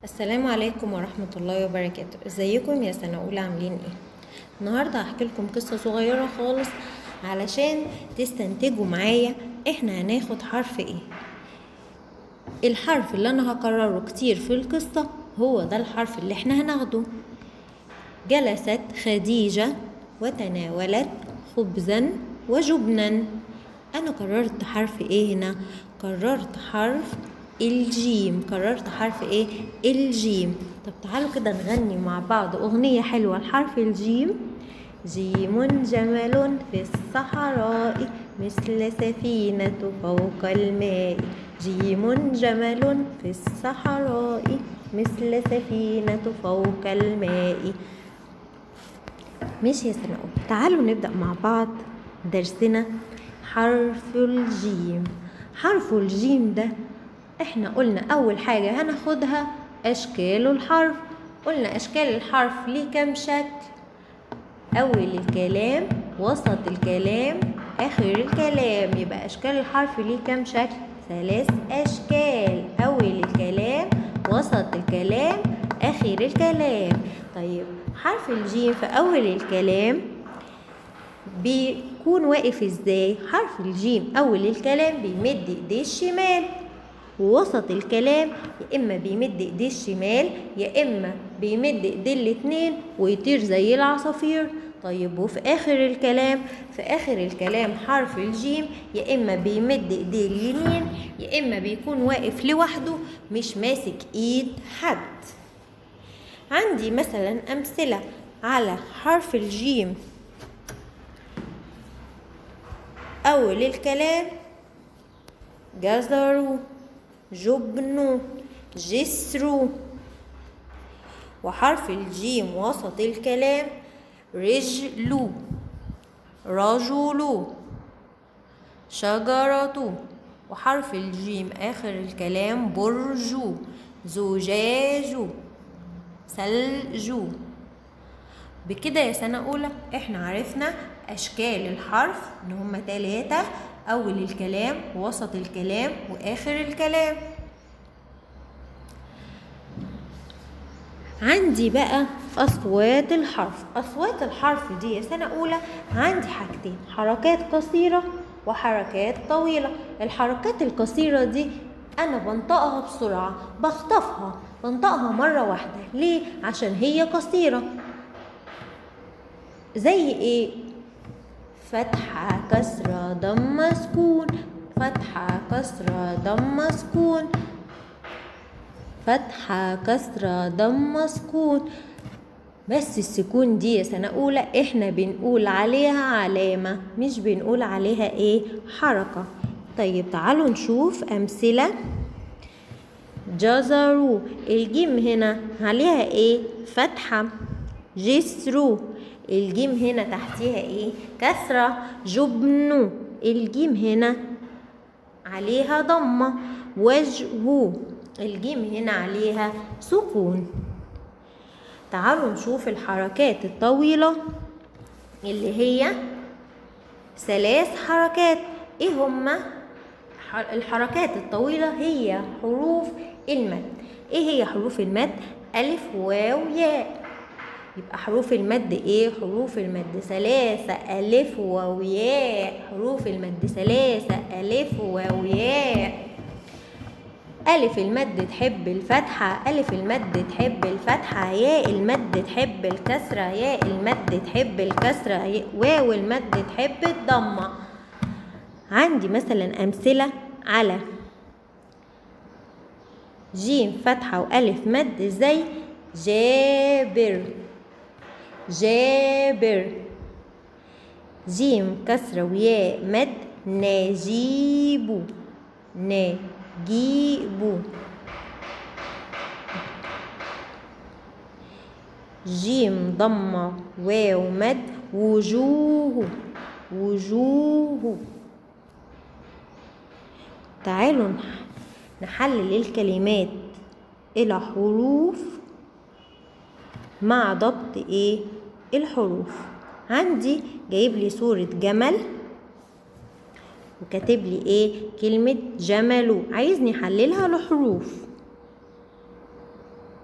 السلام عليكم ورحمة الله وبركاته ازيكم يا سنة أولى عاملين ايه النهاردة هحكي لكم قصة صغيرة خالص علشان تستنتجوا معايا احنا هناخد حرف ايه الحرف اللي انا هكرره كتير في القصة هو ده الحرف اللي احنا هناخده جلست خديجة وتناولت خبزا وجبنا انا قررت حرف ايه هنا قررت حرف الجيم قررت حرف ايه الجيم طب تعالوا كده نغني مع بعض اغنية حلوة لحرف الجيم جيم جمل في الصحراء مثل سفينة فوق الماء جيم جمل في الصحراء مثل سفينة فوق الماء ماشي يا سنة أولى تعالوا نبدأ مع بعض درسنا حرف الجيم حرف الجيم ده احنا قلنا اول حاجة هناخدها اشكال الحرف قلنا اشكال الحرف ليه كام شكل اول الكلام وسط الكلام اخر الكلام يبقى اشكال الحرف ليه كام شكل ثلاث اشكال اول الكلام وسط الكلام اخر الكلام طيب حرف الجيم في اول الكلام بيكون واقف ازاي حرف الجيم اول الكلام بيمد ايديه الشمال ووسط الكلام يا اما بيمد ايديه الشمال يا اما بيمد ايديه الاتنين ويطير زي العصافير طيب وفي اخر الكلام في اخر الكلام حرف الجيم يا اما بيمد ايديه اليمين يا اما بيكون واقف لوحده مش ماسك ايد حد عندي مثلا امثله على حرف الجيم اول الكلام جزروا جبن جسر وحرف الجيم وسط الكلام رجل رجل شجرة وحرف الجيم آخر الكلام برج زجاج ثلج بكده يا سنة أولى احنا عرفنا أشكال الحرف إن هما تلاتة أول الكلام ووسط الكلام وآخر الكلام عندي بقى أصوات الحرف أصوات الحرف دي يا سنة أولى عندي حاجتين حركات قصيرة وحركات طويلة الحركات القصيرة دي أنا بنطقها بسرعة بخطفها بنطقها مرة واحدة ليه؟ عشان هي قصيرة زي إيه؟ فتحة كسرة ضم سكون فتحة كسرة ضم سكون فتحة كسرة ضم سكون بس السكون دي يا سنة أولى إحنا بنقول عليها علامة مش بنقول عليها إيه حركة طيب تعالوا نشوف أمثلة جزروا الجيم هنا عليها إيه فتحة جسروا الجيم هنا تحتيها ايه كسرة جبن الجيم هنا عليها ضمة وجه الجيم هنا عليها سكون تعالوا نشوف الحركات الطويلة اللي هي ثلاث حركات ايه هما الحركات الطويلة هي حروف المد ايه هي حروف المد ألف واو ياء يبقى حروف المد ايه حروف المد ثلاثة ألف واو ياء حروف المد ثلاثة ألف واو ياء ألف المد تحب الفتحة ألف المد تحب الفتحة ياء المد تحب الكسرة ياء المد تحب الكسرة واو المد تحب الضمة عندي مثلا أمثلة على جيم فتحة وألف مد زي جابر جابر جيم كسرة وياء مد نجيب نجيب جيم ضمة واو مد وجوه وجوه تعالوا نحلل الكلمات إلى حروف مع ضبط ايه الحروف عندي جايب لي صورة جمل وكاتب لي ايه كلمة جمل عايزني احللها لحروف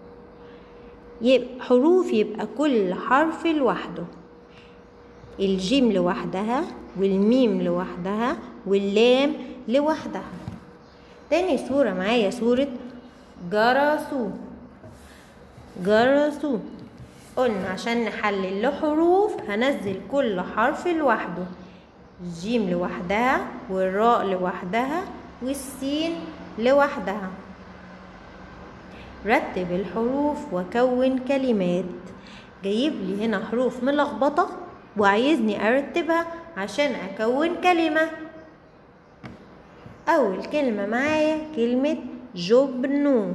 يبقى حروف يبقى كل حرف لوحده الجيم لوحدها والميم لوحدها واللام لوحدها تاني صورة معايا صورة جرسوا جرسوا قلنا عشان نحلل لحروف هنزل كل حرف لوحده الجيم لوحدها والراء لوحدها والسين لوحدها رتب الحروف وكون كلمات جايب لي هنا حروف ملخبطة وعايزني أرتبها عشان أكون كلمة أول كلمة معايا كلمة جبن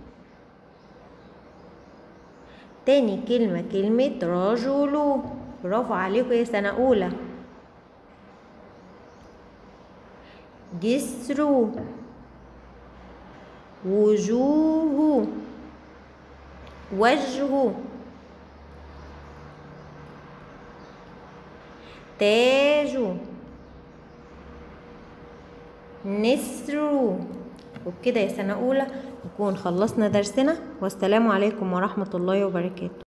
تاني كلمة كلمة رجل برافو عليكم يا سنة أولى جسر وجوه وجه تاج نسر وبكده يا سنة أولى نكون خلصنا درسنا والسلام عليكم ورحمة الله وبركاته